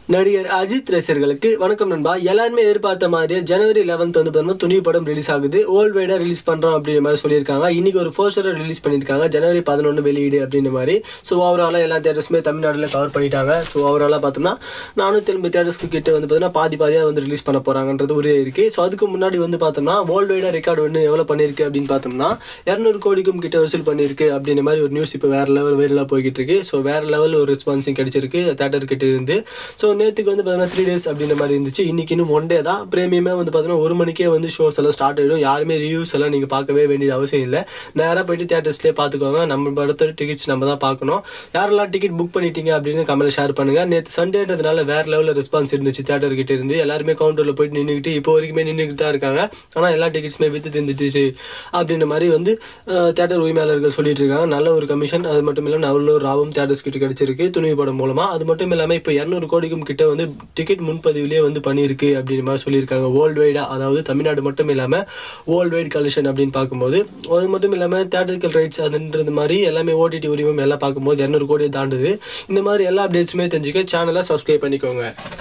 நடிகர் அஜித் ரசிகர்களுக்கு வணக்கம் நண்பா எல்லாருமே எதிர்பார்த்த மாதிரியே ஜனவரி 11th வந்து பார்த்தீங்கன்னா துணிவு படம் ரிலீஸ் ஆகுது வேர்ல்ட் வைடாக ரிலீஸ் பண்ணுறோம் அப்படின்ற மாதிரி சொல்லியிருக்காங்க இன்னைக்கு ஒரு போஸ்டரை ரிலீஸ் பண்ணியிருக்காங்க ஜனவரி பதினொன்று வெளியீடு அப்படின்ற மாதிரி ஸோ ஓவராலாக எல்லா தேட்டர்ஸுமே தமிழ்நாட்டில் கவர் பண்ணிட்டாங்க ஸோ ஓவராலாக பார்த்தோம்னா நானூற்றி எண்பது தேட்டர்ஸ்க்கு கிட்ட வந்து பார்த்தீங்கன்னா பாதி பாதியாக வந்து ரிலீஸ் பண்ண போகிறாங்கன்றது உறுதியாக இருக்குது ஸோ அதுக்கு முன்னாடி வந்து பார்த்தோம்னா வேர்ல்டு வைடாக ரெக்கார்டு வந்து எவ்வளோ பண்ணியிருக்கு அப்படின்னு பார்த்தோம்னா இரநூறு கோடிக்கும் கிட்ட வசூல் பண்ணியிருக்கு அப்படின்ற மாதிரி ஒரு நியூஸ் இப்போ வேறு லெவல் வைரலாக போய்கிட்டு இருக்கு ஸோ வேறு லெவல் ஒரு ரெஸ்பான்ஸிங் கிடைச்சிருக்கு தேட்டர் கிட்ட இருந்து ஸோ நேற்றுக்கு வந்து பார்த்தீங்கன்னா த்ரீ டேஸ் அப்படின்ற மாதிரி இருந்துச்சு இன்னைக்கு இன்னும் ஒன் டே தான் பிரேமியமே வந்து பார்த்தீங்கன்னா ஒரு மணிக்கே வந்து ஷோஸ் எல்லாம் ஸ்டார்ட் ஆகிடும் யாருமே ரிவ்யூஸ் எல்லாம் நீங்கள் பார்க்கவே வேண்டியது அவசியம் இல்லை நேராக போயிட்டு தேட்டர்ஸ்லேயே பார்த்துக்கோங்க நம்ம படத்தோட டிக்கெட்ஸ் நம்ம தான் பார்க்கணும் யாரெல்லாம் டிக்கெட் புக் பண்ணிட்டீங்க அப்படின்னு கமெண்ட்ல ஷேர் பண்ணுங்க நேற்று சண்டேன்றதுனால வேற லெவலில் ரெஸ்பான்ஸ் இருந்துச்சு தேட்டர் கிட்ட இருந்து எல்லாருமே கவுண்டரில் போயிட்டு நின்றுக்கிட்டு இப்போ வரைக்குமே நின்றுக்கிட்டு தான் இருக்காங்க ஆனால் எல்லா டிக்கெட்ஸுமே வித்து தந்துட்டுச்சு அப்படின்ற மாதிரி வந்து தேட்டர் உரிமையாளர்கள் சொல்லிட்டு இருக்காங்க நல்ல ஒரு கமிஷன் அது மட்டும் இல்லாமல் நல்ல ஒரு லாபம் தேட்டர்ஸ் கிட்ட கிடைச்சிருக்கு துணிவு படம் மூலமாக அது மட்டும் இல்லாமல் இப்போ இரநூறு கோடிக்கும் கிட்ட வந்து டிக்கெட் முன்பதிவுலேயே வந்து பண்ணியிருக்கு அப்படின்ற மாதிரி சொல்லியிருக்காங்க வேர்ல்டு வைடாக அதாவது தமிழ்நாடு மட்டும் இல்லாமல் வேர்ல்டு வைட் கலெக்ஷன் அப்படின்னு பார்க்கும்போது அது மட்டும் இல்லாமல் தேட்டரிக்கல் ரைட்ஸ் அதுன்றது மாதிரி எல்லாமே ஓடிடி உரிமம் எல்லாம் பார்க்கும்போது இரநூறு கோடியை தாண்டுது இந்த மாதிரி எல்லா அப்டேட்ஸுமே தெரிஞ்சுக்க சேனலை சப்ஸ்கிரைப் பண்ணிக்கோங்க